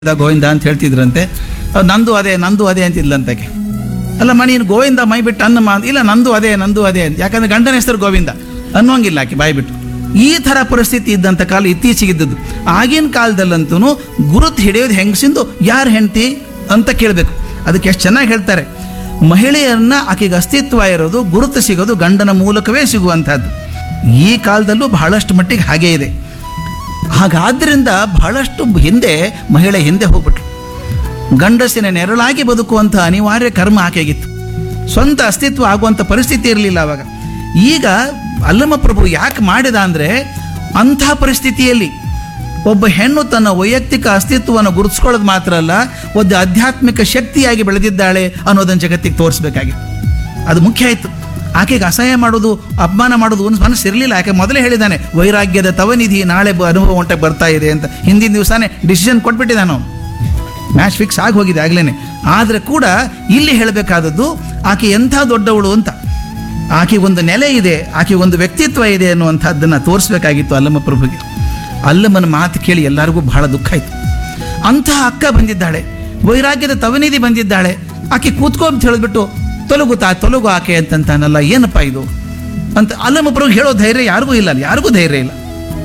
ಗೋವಿಂದ ಗೋವಿಂದ ಅಂತ ಹೇಳ್ತಿದ್ರಂತೆ ಅವ್ರು ನಂದು ಅದೇ ನಂದು ಅದೇ ಅಂತಿದ್ಲಂತಕ್ಕೆ ಅಲ್ಲಮ್ಮ ನೀನು ಗೋವಿಂದ ಮೈ ಬಿಟ್ಟು ಅನ್ನಮ್ಮ ಅಂತ. ಇಲ್ಲ ನಂದು ಅದೇ ನಂದು ಅದೇ ಅಂತ ಯಾಕಂದ್ರೆ ಗಂಡನ ಹೆಸರು ಗೋವಿಂದ ಅನ್ನೋಂಗಿಲ್ಲ ಆಕೆ ಬಾಯಿ ಬಿಟ್ಟು ಈ ಥರ ಪರಿಸ್ಥಿತಿ ಇದ್ದಂಥ ಕಾಲ ಇತ್ತೀಚೆಗಿದ್ದದ್ದು ಆಗಿನ ಕಾಲದಲ್ಲಂತೂ ಗುರುತು ಹಿಡಿಯೋದು ಹೆಂಗಸಿಂದು ಯಾರು ಹೆಂಡತಿ ಅಂತ ಕೇಳಬೇಕು ಅದಕ್ಕೆ ಎಷ್ಟು ಚೆನ್ನಾಗಿ ಹೇಳ್ತಾರೆ ಮಹಿಳೆಯರನ್ನ ಆಕೆಗೆ ಅಸ್ತಿತ್ವ ಇರೋದು ಗುರುತು ಸಿಗೋದು ಗಂಡನ ಮೂಲಕವೇ ಸಿಗುವಂಥದ್ದು ಈ ಕಾಲದಲ್ಲೂ ಬಹಳಷ್ಟು ಮಟ್ಟಿಗೆ ಹಾಗೇ ಇದೆ ಹಾಗಾದ್ರಿಂದ ಬಹಳಷ್ಟು ಹಿಂದೆ ಮಹಿಳೆ ಹಿಂದೆ ಹೋಗ್ಬಿಟ್ರು ಗಂಡಸಿನ ನೆರಳಾಗಿ ಬದುಕುವಂಥ ಅನಿವಾರ್ಯ ಕರ್ಮ ಆಕೆಗಿತ್ತು ಸ್ವಂತ ಅಸ್ತಿತ್ವ ಆಗುವಂಥ ಪರಿಸ್ಥಿತಿ ಇರಲಿಲ್ಲ ಅವಾಗ ಈಗ ಅಲ್ಲಮ ಪ್ರಭು ಯಾಕೆ ಮಾಡಿದ ಅಂದರೆ ಅಂಥ ಪರಿಸ್ಥಿತಿಯಲ್ಲಿ ಒಬ್ಬ ಹೆಣ್ಣು ತನ್ನ ವೈಯಕ್ತಿಕ ಅಸ್ತಿತ್ವವನ್ನು ಗುರುತಿಸ್ಕೊಳ್ಳೋದು ಮಾತ್ರ ಅಲ್ಲ ಒಂದು ಆಧ್ಯಾತ್ಮಿಕ ಶಕ್ತಿಯಾಗಿ ಬೆಳೆದಿದ್ದಾಳೆ ಅನ್ನೋದನ್ನು ಜಗತ್ತಿಗೆ ತೋರಿಸ್ಬೇಕಾಗಿತ್ತು ಅದು ಮುಖ್ಯ ಆಯಿತು ಆಕೆಗೆ ಅಸಹ್ಯ ಮಾಡೋದು ಅಪಮಾನ ಮಾಡೋದು ಒಂದು ಮನಸ್ಸು ಇರಲಿಲ್ಲ ಆಕೆ ಮೊದಲೇ ಹೇಳಿದ್ದಾನೆ ವೈರಾಗ್ಯದ ತವನಿಧಿ ನಾಳೆ ಬ- ಅನುಭವ ಉಂಟ ಬರ್ತಾ ಇದೆ ಅಂತ ಹಿಂದಿನ ದಿವಸನೇ ಡಿಸಿಷನ್ ಕೊಟ್ಬಿಟ್ಟಿದ್ದಾನೆ ಅವನು ಮ್ಯಾಚ್ ಫಿಕ್ಸ್ ಆಗಿ ಹೋಗಿದೆ ಆಗ್ಲೇ ಆದರೆ ಕೂಡ ಇಲ್ಲಿ ಹೇಳಬೇಕಾದದ್ದು ಆಕೆ ಎಂಥ ದೊಡ್ಡವಳು ಅಂತ ಆಕೆ ಒಂದು ನೆಲೆ ಇದೆ ಆಕೆ ಒಂದು ವ್ಯಕ್ತಿತ್ವ ಇದೆ ಅನ್ನುವಂಥದ್ದನ್ನು ತೋರಿಸ್ಬೇಕಾಗಿತ್ತು ಅಲ್ಲಮ್ಮ ಪ್ರಭುಗೆ ಅಲ್ಲಮ್ಮನ ಮಾತು ಕೇಳಿ ಎಲ್ಲರಿಗೂ ಬಹಳ ದುಃಖ ಆಯಿತು ಅಂತಹ ಅಕ್ಕ ಬಂದಿದ್ದಾಳೆ ವೈರಾಗ್ಯದ ತವನಿಧಿ ಬಂದಿದ್ದಾಳೆ ಆಕೆ ಕೂತ್ಕೊ ಅಂತ ಹೇಳಿದ್ಬಿಟ್ಟು ತೊಲಗು ತಾ ತೊಲಗು ಆಕೆ ಅಂತಂತಾನಲ್ಲ ಏನಪ್ಪ ಇದು ಅಂತ ಅಲ್ಲಮ್ಮ ಪ್ರಭು ಹೇಳೋ ಧೈರ್ಯ ಯಾರಿಗೂ ಇಲ್ಲ ಅಲ್ಲಿ ಯಾರಿಗೂ ಧೈರ್ಯ ಇಲ್ಲ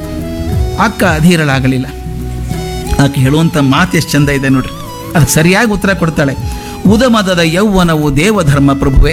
ಅಕ್ಕ ಅಧೀರಳಾಗಲಿಲ್ಲ ಆಕೆ ಹೇಳುವಂಥ ಮಾತು ಎಷ್ಟು ಚಂದ ಇದೆ ನೋಡ್ರಿ ಅದಕ್ಕೆ ಸರಿಯಾಗಿ ಉತ್ತರ ಕೊಡ್ತಾಳೆ ಉದಮದದ ಯೌವನವು ದೇವಧರ್ಮ ಪ್ರಭುವೆ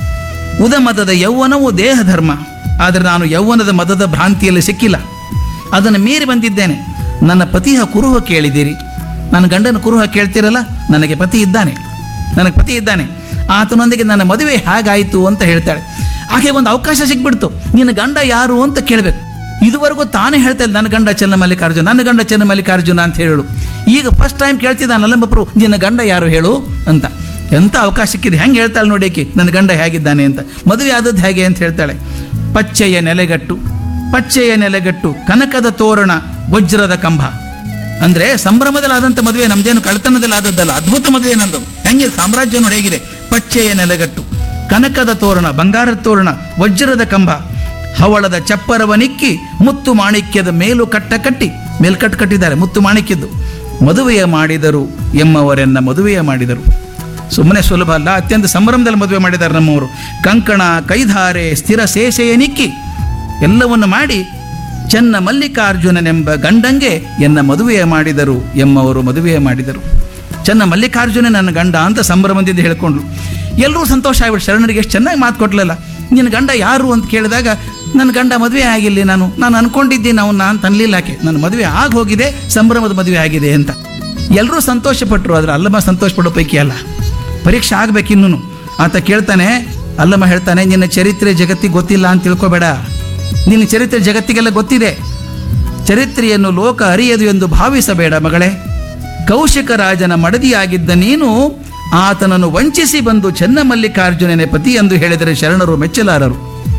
ಉದಮದದ ಯೌವನವು ದೇಹ ಧರ್ಮ ಆದರೆ ನಾನು ಯೌವನದ ಮದದ ಭ್ರಾಂತಿಯಲ್ಲಿ ಸಿಕ್ಕಿಲ್ಲ ಅದನ್ನು ಮೀರಿ ಬಂದಿದ್ದೇನೆ ನನ್ನ ಪತಿಯ ಕುರುಹ ಕೇಳಿದ್ದೀರಿ ನನ್ನ ಗಂಡನ ಕುರುಹ ಕೇಳ್ತೀರಲ್ಲ ನನಗೆ ಪತಿ ಇದ್ದಾನೆ ನನಗೆ ಪತಿ ಇದ್ದಾನೆ ಆತನೊಂದಿಗೆ ನನ್ನ ಮದುವೆ ಹೇಗಾಯಿತು ಅಂತ ಹೇಳ್ತಾಳೆ ಆಕೆ ಒಂದು ಅವಕಾಶ ಸಿಕ್ಬಿಡ್ತು ನಿನ್ನ ಗಂಡ ಯಾರು ಅಂತ ಕೇಳಬೇಕು ಇದುವರೆಗೂ ತಾನೇ ಹೇಳ್ತಾ ಇಲ್ಲ ನನ್ನ ಗಂಡ ಚೆನ್ನ ಮಲ್ಲಿಕಾರ್ಜುನ ನನ್ನ ಗಂಡ ಚೆನ್ನ ಮಲ್ಲಿಕಾರ್ಜುನ ಅಂತ ಹೇಳು ಈಗ ಫಸ್ಟ್ ಟೈಮ್ ಕೇಳ್ತಿದ್ದಾನಲ್ಲಂಬಪ್ರು ನಿನ್ನ ಗಂಡ ಯಾರು ಹೇಳು ಅಂತ ಎಂಥ ಅವಕಾಶ ಸಿಕ್ಕಿದೆ ಹೆಂಗೆ ಹೇಳ್ತಾಳೆ ನೋಡಿ ಆಕೆ ನನ್ನ ಗಂಡ ಹೇಗಿದ್ದಾನೆ ಅಂತ ಮದುವೆ ಆದದ್ದು ಹೇಗೆ ಅಂತ ಹೇಳ್ತಾಳೆ ಪಚ್ಚೆಯ ನೆಲೆಗಟ್ಟು ಪಚ್ಚೆಯ ನೆಲೆಗಟ್ಟು ಕನಕದ ತೋರಣ ವಜ್ರದ ಕಂಬ ಅಂದ್ರೆ ಸಂಭ್ರಮದಲ್ಲಿ ಆದಂಥ ಮದುವೆ ನಮ್ದೇನು ಕಳ್ತನದಲ್ಲಿ ಆದದ್ದಲ್ಲ ಅದ್ಭುತ ಮದುವೆ ನಂದು ಹೆಂಗೆ ಸಾಮ್ರಾಜ್ಯ ನೋಡಿ ಹೇಗಿದೆ ಪಚ್ಚೆಯ ನೆಲೆಗಟ್ಟು ಕನಕದ ತೋರಣ ಬಂಗಾರದ ತೋರಣ ವಜ್ರದ ಕಂಬ ಹವಳದ ಚಪ್ಪರವ ನಿಕ್ಕಿ ಮುತ್ತು ಮಾಣಿಕ್ಯದ ಮೇಲು ಕಟ್ಟ ಕಟ್ಟಿ ಮೇಲ್ಕಟ್ಟು ಕಟ್ಟಿದ್ದಾರೆ ಮುತ್ತು ಮಾಣಿಕ್ಯದ್ದು ಮದುವೆಯ ಮಾಡಿದರು ಎಮ್ಮವರೆನ್ನ ಮದುವೆಯ ಮಾಡಿದರು ಸುಮ್ಮನೆ ಸುಲಭ ಅಲ್ಲ ಅತ್ಯಂತ ಸಂಭ್ರಮದಲ್ಲಿ ಮದುವೆ ಮಾಡಿದ್ದಾರೆ ನಮ್ಮವರು ಕಂಕಣ ಕೈಧಾರೆ ಸ್ಥಿರ ಶೇಷೆಯ ನಿಕ್ಕಿ ಎಲ್ಲವನ್ನು ಮಾಡಿ ಚೆನ್ನ ಮಲ್ಲಿಕಾರ್ಜುನನೆಂಬ ಗಂಡಂಗೆ ಎನ್ನ ಮದುವೆಯ ಮಾಡಿದರು ಎಮ್ಮವರು ಮದುವೆಯ ಮಾಡಿದರು ಚೆನ್ನ ಮಲ್ಲಿಕಾರ್ಜುನ ನನ್ನ ಗಂಡ ಅಂತ ಸಂಭ್ರಮದಿಂದ ಹೇಳ್ಕೊಂಡ್ರು ಎಲ್ಲರೂ ಸಂತೋಷ ಆಗ್ಬಿಟ್ಟು ಶರಣರಿಗೆ ಎಷ್ಟು ಚೆನ್ನಾಗಿ ಮಾತು ಕೊಟ್ಲಲ್ಲ ನಿನ್ನ ಗಂಡ ಯಾರು ಅಂತ ಕೇಳಿದಾಗ ನನ್ನ ಗಂಡ ಮದುವೆ ಆಗಿಲ್ಲ ನಾನು ನಾನು ಅನ್ಕೊಂಡಿದ್ದೀನಿ ಅವನ್ನ ಅಂತ ಅನ್ಲಿಲ್ಲ ಆಕೆ ನನ್ನ ಮದುವೆ ಆಗಿ ಹೋಗಿದೆ ಸಂಭ್ರಮದ ಮದುವೆ ಆಗಿದೆ ಅಂತ ಎಲ್ಲರೂ ಸಂತೋಷಪಟ್ಟರು ಆದರೆ ಅಲ್ಲಮ್ಮ ಸಂತೋಷ ಪಡೋ ಪೈಕಿ ಅಲ್ಲ ಪರೀಕ್ಷೆ ಆಗ್ಬೇಕಿನ್ನೂ ಆತ ಕೇಳ್ತಾನೆ ಅಲ್ಲಮ್ಮ ಹೇಳ್ತಾನೆ ನಿನ್ನ ಚರಿತ್ರೆ ಜಗತ್ತಿಗೆ ಗೊತ್ತಿಲ್ಲ ಅಂತ ತಿಳ್ಕೊಬೇಡ ನಿನ್ನ ಚರಿತ್ರೆ ಜಗತ್ತಿಗೆಲ್ಲ ಗೊತ್ತಿದೆ ಚರಿತ್ರೆಯನ್ನು ಲೋಕ ಅರಿಯದು ಎಂದು ಭಾವಿಸಬೇಡ ಮಗಳೇ ಕೌಶಿಕ ರಾಜನ ಮಡದಿಯಾಗಿದ್ದ ನೀನು ಆತನನ್ನು ವಂಚಿಸಿ ಬಂದು ಚೆನ್ನಮಲ್ಲಿಕಾರ್ಜುನನೇ ಪತಿ ಎಂದು ಹೇಳಿದರೆ ಶರಣರು ಮೆಚ್ಚಲಾರರು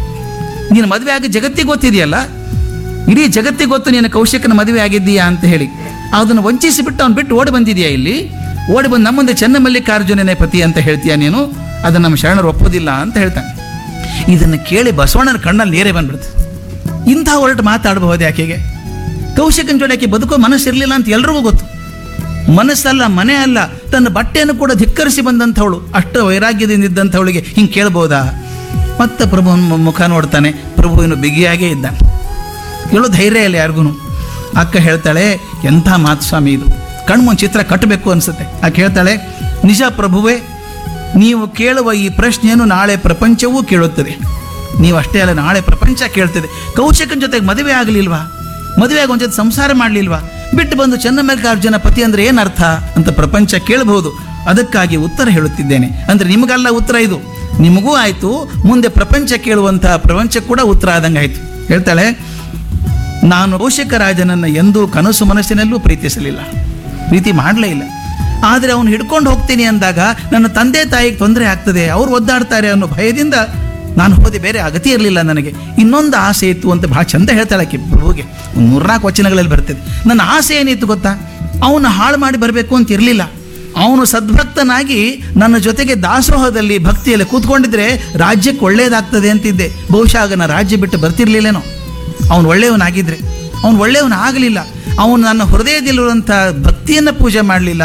ನೀನು ಮದುವೆ ಆಗಿ ಜಗತ್ತಿಗೆ ಗೊತ್ತಿದೆಯಲ್ಲ ಇಡೀ ಜಗತ್ತಿಗೆ ಗೊತ್ತು ನೀನು ಕೌಶಿಕನ ಮದುವೆ ಆಗಿದ್ದೀಯಾ ಅಂತ ಹೇಳಿ ಅದನ್ನು ವಂಚಿಸಿ ಬಿಟ್ಟು ಅವ್ನು ಬಿಟ್ಟು ಓಡಿ ಬಂದಿದೆಯಾ ಇಲ್ಲಿ ಓಡಿ ಬಂದು ನಮ್ಮ ಮುಂದೆ ಚೆನ್ನಮಲ್ಲಿಕಾರ್ಜುನನೇ ಪತಿ ಅಂತ ಹೇಳ್ತೀಯ ನೀನು ಅದನ್ನು ನಮ್ಮ ಶರಣರು ಒಪ್ಪೋದಿಲ್ಲ ಅಂತ ಹೇಳ್ತಾನೆ ಇದನ್ನು ಕೇಳಿ ಬಸವಣ್ಣನ ಕಣ್ಣಲ್ಲಿ ನೀರೇ ಬಂದ್ಬಿಡುತ್ತೆ ಇಂಥ ಹೊರಟು ಮಾತಾಡಬಹುದೇ ಆಕೆಗೆ ಕೌಶಿಕನ ಜೋಡಿ ಆಕೆ ಬದುಕೋ ಮನಸ್ಸಿರಲಿಲ್ಲ ಅಂತ ಎಲ್ರಿಗೂ ಗೊತ್ತು ಮನಸ್ಸಲ್ಲ ಮನೆ ಅಲ್ಲ ತನ್ನ ಬಟ್ಟೆಯನ್ನು ಕೂಡ ಧಿಕ್ಕರಿಸಿ ಬಂದಂಥವಳು ಅಷ್ಟು ವೈರಾಗ್ಯದಿಂದ ಇದ್ದಂಥವಳಿಗೆ ಹಿಂಗೆ ಕೇಳ್ಬೋದಾ ಮತ್ತೆ ಪ್ರಭುವನ ಮುಖ ನೋಡ್ತಾನೆ ಪ್ರಭು ಇನ್ನು ಬಿಗಿಯಾಗೇ ಇದ್ದಾನೆ ಹೇಳೋ ಧೈರ್ಯ ಇಲ್ಲ ಯಾರಿಗೂ ಅಕ್ಕ ಹೇಳ್ತಾಳೆ ಎಂಥ ಮಾತು ಸ್ವಾಮಿ ಇದು ಕಣ್ಮುಂದ್ ಚಿತ್ರ ಕಟ್ಟಬೇಕು ಅನ್ಸುತ್ತೆ ಆಕೆ ಹೇಳ್ತಾಳೆ ನಿಜ ಪ್ರಭುವೇ ನೀವು ಕೇಳುವ ಈ ಪ್ರಶ್ನೆಯನ್ನು ನಾಳೆ ಪ್ರಪಂಚವೂ ಕೇಳುತ್ತದೆ ನೀವು ಅಷ್ಟೇ ಅಲ್ಲ ನಾಳೆ ಪ್ರಪಂಚ ಕೇಳ್ತದೆ ಕೌಶಿಕನ ಜೊತೆಗೆ ಮದುವೆ ಆಗಲಿಲ್ವಾ ಮದುವೆ ಆಗಿ ಒಂದ್ ಜೊತೆ ಸಂಸಾರ ಮಾಡಲಿಲ್ವಾ ಬಿಟ್ಟು ಬಂದು ಚೆನ್ನಮಲ್ಲಿಕಾರ್ಜುನ ಪತಿ ಅಂದ್ರೆ ಏನರ್ಥ ಅಂತ ಪ್ರಪಂಚ ಕೇಳಬಹುದು ಅದಕ್ಕಾಗಿ ಉತ್ತರ ಹೇಳುತ್ತಿದ್ದೇನೆ ಅಂದ್ರೆ ನಿಮಗಲ್ಲ ಉತ್ತರ ಇದು ನಿಮಗೂ ಆಯ್ತು ಮುಂದೆ ಪ್ರಪಂಚ ಕೇಳುವಂತಹ ಪ್ರಪಂಚ ಕೂಡ ಉತ್ತರ ಆದಂಗೆ ಆಯ್ತು ಹೇಳ್ತಾಳೆ ನಾನು ಕೌಶಿಕ ರಾಜನನ್ನು ಎಂದೂ ಕನಸು ಮನಸ್ಸಿನಲ್ಲೂ ಪ್ರೀತಿಸಲಿಲ್ಲ ಪ್ರೀತಿ ಮಾಡಲೇ ಇಲ್ಲ ಆದರೆ ಅವನು ಹಿಡ್ಕೊಂಡು ಹೋಗ್ತೀನಿ ಅಂದಾಗ ನನ್ನ ತಂದೆ ತಾಯಿಗೆ ತೊಂದರೆ ಆಗ್ತದೆ ಅವ್ರು ಒದ್ದಾಡ್ತಾರೆ ಅನ್ನೋ ಭಯದಿಂದ ನಾನು ಹೋದೆ ಬೇರೆ ಅಗತ್ಯ ಇರಲಿಲ್ಲ ನನಗೆ ಇನ್ನೊಂದು ಆಸೆ ಇತ್ತು ಅಂತ ಭಾಳ ಚಂದ ಹೇಳ್ತಾಳೆ ಆಕೆ ಪ್ರಭುಗೆ ಒಂದು ಮೂರ್ನಾಲ್ಕು ವಚನಗಳಲ್ಲಿ ಬರ್ತದೆ ನನ್ನ ಆಸೆ ಏನಿತ್ತು ಗೊತ್ತಾ ಅವನು ಹಾಳು ಮಾಡಿ ಬರಬೇಕು ಅಂತ ಇರಲಿಲ್ಲ ಅವನು ಸದ್ಭಕ್ತನಾಗಿ ನನ್ನ ಜೊತೆಗೆ ದಾಸೋಹದಲ್ಲಿ ಭಕ್ತಿಯಲ್ಲಿ ಕೂತ್ಕೊಂಡಿದ್ರೆ ರಾಜ್ಯಕ್ಕೆ ಒಳ್ಳೇದಾಗ್ತದೆ ಅಂತಿದ್ದೆ ಬಹುಶಃ ಆಗ ನಾನು ರಾಜ್ಯ ಬಿಟ್ಟು ಬರ್ತಿರ್ಲಿಲ್ಲೇನೋ ಅವನು ಒಳ್ಳೆಯವನಾಗಿದ್ರೆ ಅವನು ಒಳ್ಳೆಯವನು ಆಗಲಿಲ್ಲ ಅವನು ನನ್ನ ಹೃದಯದಲ್ಲಿರುವಂಥ ಭಕ್ತಿಯನ್ನು ಪೂಜೆ ಮಾಡಲಿಲ್ಲ